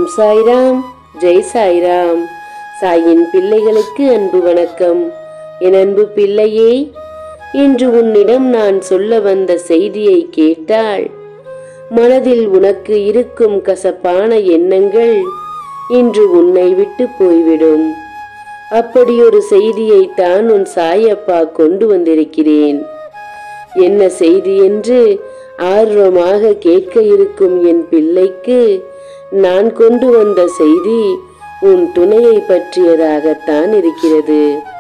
ஓம் சாய்ராம் ஜெய் சாய்ராம் சாயின் பிள்ளைகளுக்கு அன்பு வணக்கம் என் அன்பு பிள்ளையே இன்று உன்னிடம் நான் சொல்ல வந்த செய்தியை கேட்டால் மனதில் உனக்கு இருக்கும் கசப்பான எண்ணங்கள் இன்று உன்னை விட்டு போய்விடும் அப்படியொரு செய்தியை தான் உன் சாயப்பா கொண்டு வந்திருக்கிறேன் என்ன செய்தி என்று ஆர்வமாக கேட்க இருக்கும் என் பிள்ளைக்கு நான் கொண்டு வந்த செய்தி உன் துணையை பற்றியதாகத்தான் இருக்கிறது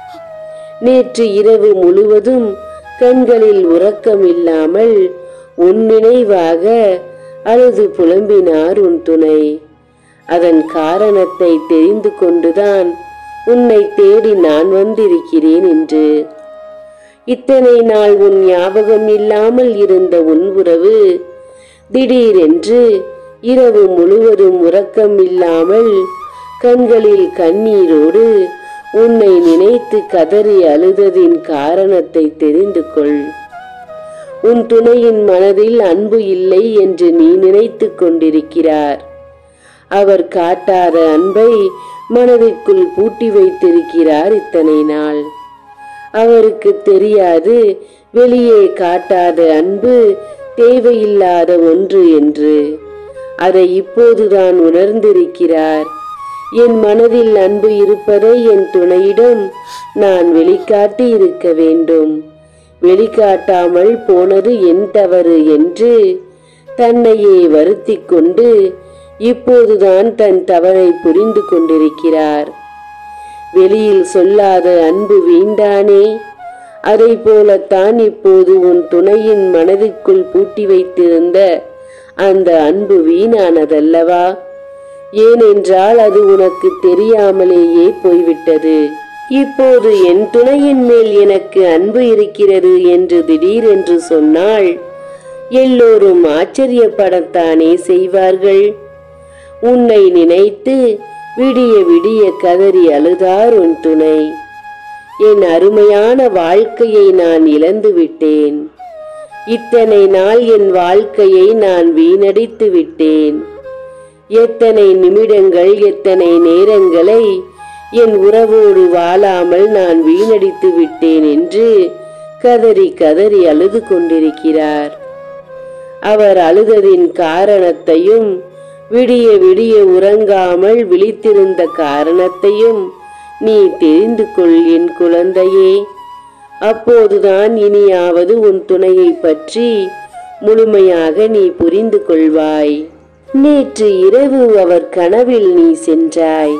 நேற்று இரவு முழுவதும் கண்களில் உறக்கம் இல்லாமல் உன் நினைவாக அழுது புலம்பினார் உன் துணை அதன் காரணத்தை தெரிந்து கொண்டுதான் உன்னை தேடி நான் வந்திருக்கிறேன் என்று இத்தனை நாள் உன் ஞாபகம் இல்லாமல் இருந்த உன் உறவு திடீரென்று இரவு முழுவதும் உறக்கம் இல்லாமல் கண்களில் கண்ணீரோடு உன்னை நினைத்து கதறி அழுததின் காரணத்தை தெரிந்து கொள் உன் துணையின் மனதில் அன்பு இல்லை என்று நீ நினைத்துக் கொண்டிருக்கிறார் அவர் காட்டாத அன்பை மனதிற்குள் பூட்டி வைத்திருக்கிறார் இத்தனை நாள் அவருக்கு தெரியாது வெளியே காட்டாத அன்பு தேவையில்லாத ஒன்று என்று அதை இப்போதுதான் உணர்ந்திருக்கிறார் என் மனதில் அன்பு இருப்பதை என் துணையிடம் நான் வெளிக்காட்டி இருக்க வேண்டும் வெளிக்காட்டாமல் போனது என் தவறு என்று தன்னையே வருத்திக் கொண்டு இப்போதுதான் தன் தவறை புரிந்து கொண்டிருக்கிறார் வெளியில் சொல்லாத அன்பு வீண்டானே அதை போலத்தான் இப்போது உன் துணையின் மனதிற்குள் பூட்டி வைத்திருந்த அந்த அன்பு வீணானதல்லவா ஏனென்றால் அது உனக்கு தெரியாமலேயே போய்விட்டது இப்போது என் துணையின் மேல் எனக்கு அன்பு இருக்கிறது என்று திடீரென்று சொன்னால் எல்லோரும் ஆச்சரியப்படத்தானே செய்வார்கள் உன்னை நினைத்து விடிய விடிய கதறி அழுதார் உன் துணை என் அருமையான வாழ்க்கையை நான் இழந்து விட்டேன் இத்தனை நாள் என் வாழ்க்கையை நான் வீணடித்து விட்டேன் எத்தனை நிமிடங்கள் எத்தனை நேரங்களை என் உறவோடு வாழாமல் நான் வீணடித்து விட்டேன் என்று கதறி கதறி அழுது கொண்டிருக்கிறார் அவர் அழுததின் காரணத்தையும் விடிய விடிய உறங்காமல் விழித்திருந்த காரணத்தையும் நீ தெரிந்து கொள் என் குழந்தையே அப்போதுதான் இனியாவது உன் துணையை பற்றி முழுமையாக நீ புரிந்து கொள்வாய் நேற்று இரவு அவர் கனவில் நீ சென்றாய்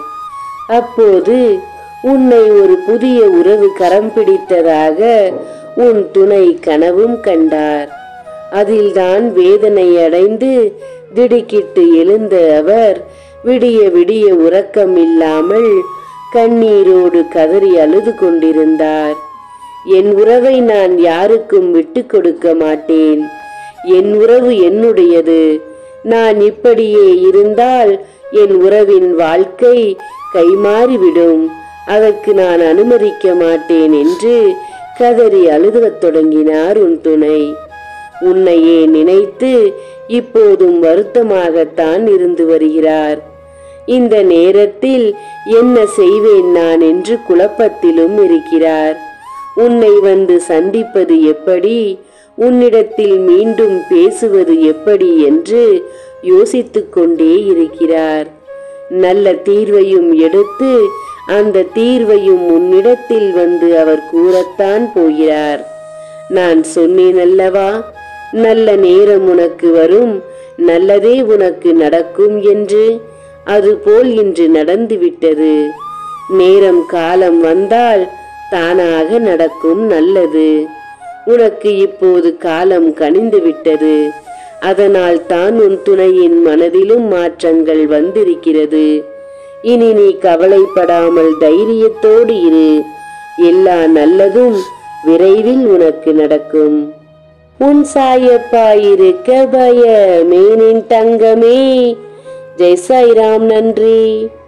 அப்போது உன்னை ஒரு புதிய உறவு கரம் பிடித்ததாக உன் துணை கனவும் கண்டார் அதில்தான் வேதனை அடைந்து திடுக்கிட்டு எழுந்த அவர் விடிய விடிய உறக்கம் இல்லாமல் கண்ணீரோடு கதறி அழுது கொண்டிருந்தார் என் உறவை நான் யாருக்கும் விட்டு கொடுக்க மாட்டேன் என் உறவு என்னுடையது நான் இப்படியே இருந்தால் என் உறவின் வாழ்க்கை கைமாறிவிடும் அதற்கு நான் அனுமதிக்க மாட்டேன் என்று கதறி அழுதத் தொடங்கினார் உன் துணை உன்னையே நினைத்து இப்போதும் வருத்தமாகத்தான் இருந்து வருகிறார் இந்த நேரத்தில் என்ன செய்வேன் நான் என்று குழப்பத்திலும் இருக்கிறார் உன்னை வந்து சந்திப்பது எப்படி உன்னிடத்தில் மீண்டும் பேசுவது எப்படி என்று யோசித்துக் கொண்டே இருக்கிறார் நல்ல தீர்வையும் எடுத்து அந்த தீர்வையும் உன்னிடத்தில் வந்து அவர் கூறத்தான் போகிறார் நான் சொன்னேன் அல்லவா நல்ல நேரம் உனக்கு வரும் நல்லதே உனக்கு நடக்கும் என்று அதுபோல் இன்று நடந்துவிட்டது நேரம் காலம் வந்தால் தானாக நடக்கும் நல்லது உனக்கு இப்போது காலம் கனிந்து விட்டது அதனால் தான் உன் துணையின் மனதிலும் மாற்றங்கள் வந்திருக்கிறது இனி நீ கவலைப்படாமல் தைரியத்தோடு இரு எல்லா நல்லதும் விரைவில் உனக்கு நடக்கும் உன் சாயப்பா இருக்க பயமேனின் தங்கமே ஜெய் சாய்ராம் நன்றி